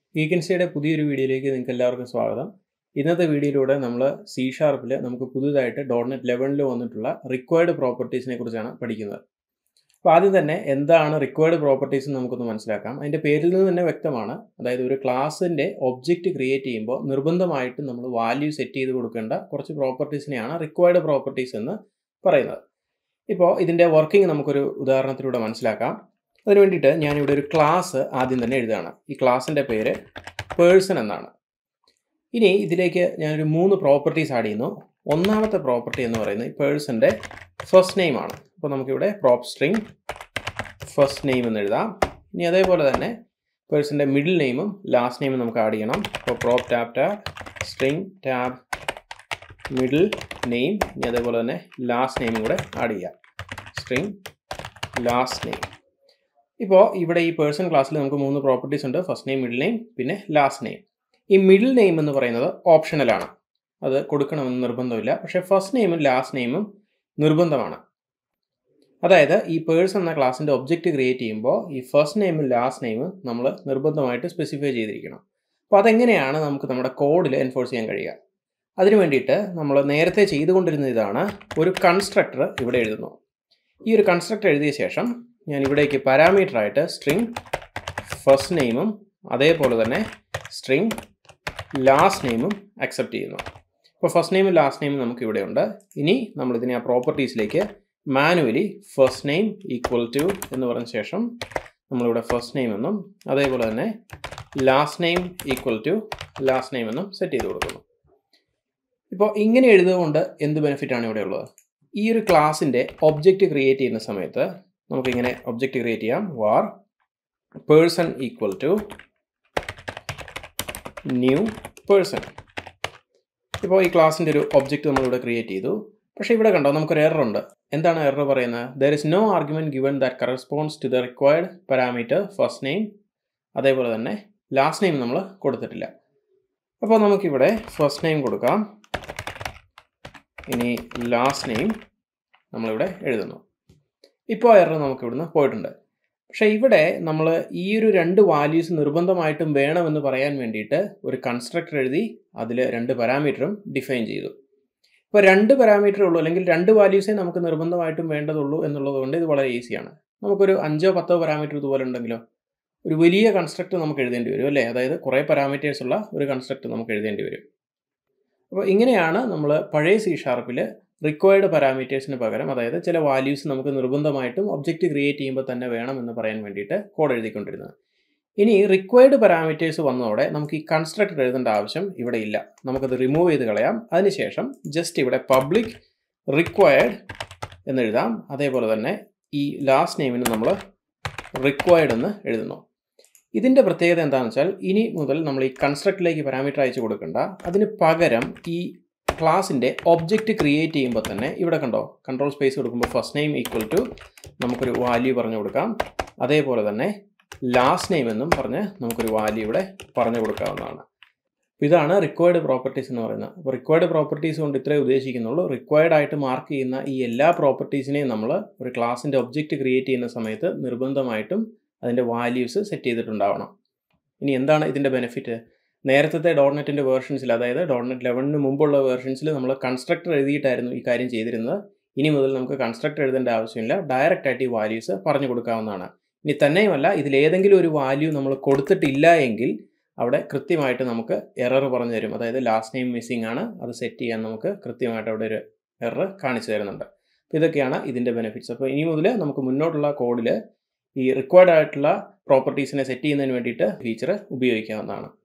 വീക്കൻസിയുടെ പുതിയൊരു വീഡിയോയിലേക്ക് നിങ്ങൾക്ക് എല്ലാവർക്കും സ്വാഗതം ഇന്നത്തെ വീഡിയോയിലൂടെ നമ്മൾ സി ഷാർപ്പിൽ നമുക്ക് പുതുതായിട്ട് ഡോട്ട് നെറ്റ് ലെവനിൽ വന്നിട്ടുള്ള റിക്വയർഡ് പ്രോപ്പർട്ടീസിനെ കുറിച്ചാണ് പഠിക്കുന്നത് അപ്പോൾ ആദ്യം തന്നെ എന്താണ് റിക്വയർഡ് പ്രോപ്പർട്ടീസ് എന്ന് നമുക്കൊന്ന് മനസ്സിലാക്കാം അതിൻ്റെ പേരിൽ നിന്ന് തന്നെ വ്യക്തമാണ് അതായത് ഒരു ക്ലാസ്സിൻ്റെ ഒബ്ജക്റ്റ് ക്രിയേറ്റ് ചെയ്യുമ്പോൾ നിർബന്ധമായിട്ടും നമ്മൾ വാല്യൂ സെറ്റ് ചെയ്ത് കൊടുക്കേണ്ട കുറച്ച് പ്രോപ്പർട്ടീസിനെയാണ് റിക്വയർഡ് പ്രോപ്പർട്ടീസ് എന്ന് പറയുന്നത് ഇപ്പോൾ ഇതിൻ്റെ വർക്കിംഗ് നമുക്കൊരു ഉദാഹരണത്തിലൂടെ മനസ്സിലാക്കാം അതിന് വേണ്ടിയിട്ട് ഞാനിവിടെ ഒരു ക്ലാസ് ആദ്യം തന്നെ എഴുതുകയാണ് ഈ ക്ലാസ്സിൻ്റെ പേര് പേഴ്സൺ എന്നാണ് ഇനി ഇതിലേക്ക് ഞാനൊരു മൂന്ന് പ്രോപ്പർട്ടീസ് ആഡ് ചെയ്യുന്നു ഒന്നാമത്തെ പ്രോപ്പർട്ടി എന്ന് പറയുന്നത് ഈ പേഴ്സൻ്റെ ഫസ്റ്റ് നെയിം ആണ് അപ്പോൾ നമുക്കിവിടെ പ്രോപ്പ് സ്ട്രിങ് ഫസ്റ്റ് നെയിം എന്ന് എഴുതാം ഇനി അതേപോലെ തന്നെ പേഴ്സൻ്റെ മിഡിൽ നെയിമും ലാസ്റ്റ് നെയിമും നമുക്ക് ആഡ് ചെയ്യണം അപ്പോൾ prop tab tab string tab middle name ഇനി അതേപോലെ തന്നെ ലാസ്റ്റ് നെയിമും കൂടെ ആഡ് ചെയ്യാം സ്ട്രിങ് ലാസ്റ്റ് നെയിം ഇപ്പോൾ ഇവിടെ ഈ പേഴ്സൺ ക്ലാസ്സിൽ നമുക്ക് മൂന്ന് പ്രോപ്പർട്ടീസ് ഉണ്ട് ഫസ്റ്റ് നെയിം മിഡിൽ നെയിം പിന്നെ ലാസ്റ്റ് നെയിം ഈ മിഡിൽ നെയിം എന്ന് പറയുന്നത് ഓപ്ഷണലാണ് അത് കൊടുക്കണമെന്ന് നിർബന്ധമില്ല പക്ഷേ ഫസ്റ്റ് നെയിമും ലാസ്റ്റ് നെയിമും നിർബന്ധമാണ് അതായത് ഈ പേഴ്സൺ എന്ന ക്ലാസ്സിൻ്റെ ഒബ്ജക്റ്റ് ക്രിയേറ്റ് ചെയ്യുമ്പോൾ ഈ ഫസ്റ്റ് നെയിമും ലാസ്റ്റ് നെയിമും നമ്മൾ നിർബന്ധമായിട്ട് സ്പെസിഫൈ ചെയ്തിരിക്കണം അപ്പോൾ അതെങ്ങനെയാണ് നമുക്ക് നമ്മുടെ കോഡിൽ എൻഫോഴ്സ് ചെയ്യാൻ കഴിയുക അതിനു വേണ്ടിയിട്ട് നമ്മൾ നേരത്തെ ചെയ്തുകൊണ്ടിരുന്ന ഇതാണ് ഒരു കൺസ്ട്രക്ടർ ഇവിടെ എഴുതുന്നു ഈ ഒരു കൺസ്ട്രക്ടർ എഴുതിയ ശേഷം ഞാൻ ഇവിടേക്ക് പാരാമീറ്റർ ആയിട്ട് സ്ട്രിങ് ഫസ്റ്റ് നെയിമും അതേപോലെ തന്നെ സ്ട്രിങ് ലാസ്റ്റ് നെയിമും അക്സെപ്റ്റ് ചെയ്യുന്നു ഇപ്പോൾ ഫസ്റ്റ് നെയിമും ലാസ്റ്റ് നെയിമും നമുക്ക് ഇവിടെ ഉണ്ട് ഇനി നമ്മൾ ഇതിനെ ആ പ്രോപ്പർട്ടീസിലേക്ക് manually first name equal to എന്ന് പറഞ്ഞ ശേഷം നമ്മളിവിടെ ഫസ്റ്റ് നെയിം എന്നും അതേപോലെ തന്നെ last name equal to last name എന്നും സെറ്റ് ചെയ്ത് കൊടുക്കുന്നു ഇപ്പോൾ ഇങ്ങനെ എഴുതുകൊണ്ട് എന്ത് ബെനിഫിറ്റാണ് ഇവിടെ ഉള്ളത് ഈ ഒരു ക്ലാസ്സിൻ്റെ ഒബ്ജക്റ്റ് ക്രിയേറ്റ് ചെയ്യുന്ന സമയത്ത് നമുക്കിങ്ങനെ ഒബ്ജക്റ്റ് ക്രിയേറ്റ് ചെയ്യാം var person equal to new person ഇപ്പോൾ ഈ ക്ലാസ്സിൻ്റെ ഒരു ഒബ്ജക്റ്റ് നമ്മളിവിടെ ക്രിയേറ്റ് ചെയ്തു പക്ഷേ ഇവിടെ കണ്ടോ നമുക്കൊരു എറർ ഉണ്ട് എന്താണ് എറർ പറയുന്നത് there is no argument given that corresponds to the required parameter first name അതേപോലെ തന്നെ ലാസ്റ്റ് നെയിം നമ്മൾ കൊടുത്തിട്ടില്ല അപ്പോൾ നമുക്കിവിടെ ഫസ്റ്റ് നെയിം കൊടുക്കാം ഇനി ലാസ്റ്റ് നെയിം നമ്മളിവിടെ എഴുതുന്നു ഇപ്പോൾ എറർ നമുക്ക് ഇവിടുന്ന് പോയിട്ടുണ്ട് പക്ഷേ ഇവിടെ നമ്മൾ ഈ ഒരു രണ്ട് വാല്യൂസ് നിർബന്ധമായിട്ടും വേണമെന്ന് പറയാൻ വേണ്ടിയിട്ട് ഒരു കൺസ്ട്രക്ടർ എഴുതി അതിൽ രണ്ട് പാരാമീറ്ററും ഡിഫൈൻ ചെയ്തു ഇപ്പോൾ രണ്ട് പാരാമീറ്റർ ഉള്ളൂ അല്ലെങ്കിൽ രണ്ട് വാല്യൂസേ നമുക്ക് നിർബന്ധമായിട്ടും വേണ്ടതുള്ളൂ എന്നുള്ളത് കൊണ്ട് ഇത് വളരെ ഈസിയാണ് നമുക്കൊരു അഞ്ചോ പത്തോ പാരാമീറ്റർ ഇതുപോലെ ഉണ്ടെങ്കിലോ ഒരു വലിയ കൺസ്ട്രക്ട് നമുക്ക് എഴുതേണ്ടി വരും അല്ലേ അതായത് കുറേ പാരാമീറ്റേഴ്സ് ഉള്ള ഒരു കൺസ്ട്രക്ട് നമുക്ക് എഴുതേണ്ടി വരും അപ്പോൾ ഇങ്ങനെയാണ് നമ്മൾ പഴയ സി ഷാർപ്പിൽ റിക്വയർഡ് പാരാമീറ്റേഴ്സിന് പകരം അതായത് ചില വാല്യൂസ് നമുക്ക് നിർബന്ധമായിട്ടും ഒബ്ജക്റ്റ് ക്രിയേറ്റ് ചെയ്യുമ്പോൾ തന്നെ വേണം എന്ന് പറയാൻ വേണ്ടിയിട്ട് കോഡ് എഴുതിക്കൊണ്ടിരുന്നത് ഇനി റിക്വയർഡ് പാരാമീറ്റേഴ്സ് വന്നതോടെ നമുക്ക് ഈ കൺസ്ട്രക്ടർ എഴുതേണ്ട ആവശ്യം ഇവിടെ ഇല്ല നമുക്കത് റിമൂവ് ചെയ്ത് കളയാം അതിനുശേഷം ജസ്റ്റ് ഇവിടെ പബ്ലിക് റിക്വയർഡ് എന്നെഴുതാം അതേപോലെ തന്നെ ഈ ലാസ്റ്റ് നെയിമിന് നമ്മൾ റിക്വയർഡ് എന്ന് എഴുതുന്നു ഇതിൻ്റെ പ്രത്യേകത എന്താണെന്ന് വെച്ചാൽ ഇനി മുതൽ നമ്മൾ ഈ കൺസ്ട്രക്റ്റിലേക്ക് പാരാമീറ്റർ അയച്ചു കൊടുക്കണ്ട അതിന് പകരം ഈ ക്ലാസ്സിൻ്റെ ഒബ്ജക്റ്റ് ക്രിയേറ്റ് ചെയ്യുമ്പോൾ തന്നെ ഇവിടെ കണ്ടോ കൺട്രോൾ സ്പേസ് കൊടുക്കുമ്പോൾ ഫസ്റ്റ് നെയിം ഈക്വൽ ടു നമുക്കൊരു വാല്യൂ പറഞ്ഞു കൊടുക്കാം അതേപോലെ തന്നെ ലാസ്റ്റ് നെയിം എന്നും പറഞ്ഞ് നമുക്കൊരു വാല്യൂ ഇവിടെ പറഞ്ഞു കൊടുക്കാവുന്നതാണ് ഇതാണ് റിക്വയർഡ് പ്രോപ്പർട്ടീസ് എന്ന് പറയുന്നത് അപ്പോൾ റിക്വയർഡ് പ്രോപ്പർട്ടീസ് കൊണ്ട് ഇത്രേ ഉദ്ദേശിക്കുന്നുള്ളൂ റിക്വയർഡ് ആയിട്ട് മാർക്ക് ചെയ്യുന്ന ഈ എല്ലാ പ്രോപ്പർട്ടീസിനെയും നമ്മൾ ഒരു ക്ലാസ്സിൻ്റെ ഒബ്ജക്റ്റ് ക്രിയേറ്റ് ചെയ്യുന്ന സമയത്ത് നിർബന്ധമായിട്ടും അതിൻ്റെ വാല്യൂസ് സെറ്റ് ചെയ്തിട്ടുണ്ടാവണം ഇനി എന്താണ് ഇതിൻ്റെ ബെനിഫിറ്റ് നേരത്തെ ഡോട്ട് നെറ്റിൻ്റെ വേർഷൻസിൽ അതായത് ഡോട്ട് നെറ്റ് ലെവനിന് മുമ്പുള്ള വേർഷൻസിൽ നമ്മൾ കൺസ്ട്രക്ടർ എഴുതിയിട്ടായിരുന്നു ഈ കാര്യം ചെയ്തിരുന്നത് ഇനി മുതൽ നമുക്ക് കൺസ്ട്രക്ടർ എഴുതേണ്ട ആവശ്യമില്ല ഡയറക്റ്റ് ആയിട്ട് ഈ വാല്യൂസ് പറഞ്ഞു കൊടുക്കാവുന്നതാണ് ഇനി തന്നെയുമല്ല ഇതിലേതെങ്കിലും ഒരു വാല്യൂ നമ്മൾ കൊടുത്തിട്ടില്ല എങ്കിൽ അവിടെ കൃത്യമായിട്ട് നമുക്ക് എറർ പറഞ്ഞു തരും അതായത് ലാസ്റ്റ് നെയിം മിസ്സിംഗ് ആണ് അത് സെറ്റ് ചെയ്യാൻ നമുക്ക് കൃത്യമായിട്ട് അവിടെ ഒരു എറർ കാണിച്ചു തരുന്നുണ്ട് അപ്പോൾ ഇതൊക്കെയാണ് ഇതിൻ്റെ ബെനിഫിറ്റ്സ് അപ്പോൾ ഇനി മുതൽ നമുക്ക് മുന്നോട്ടുള്ള കോഡിൽ ഈ റിക്വയർഡ് ആയിട്ടുള്ള പ്രോപ്പർട്ടീസിനെ സെറ്റ് ചെയ്യുന്നതിന് വേണ്ടിയിട്ട് ഫീച്ചർ ഉപയോഗിക്കാവുന്നതാണ്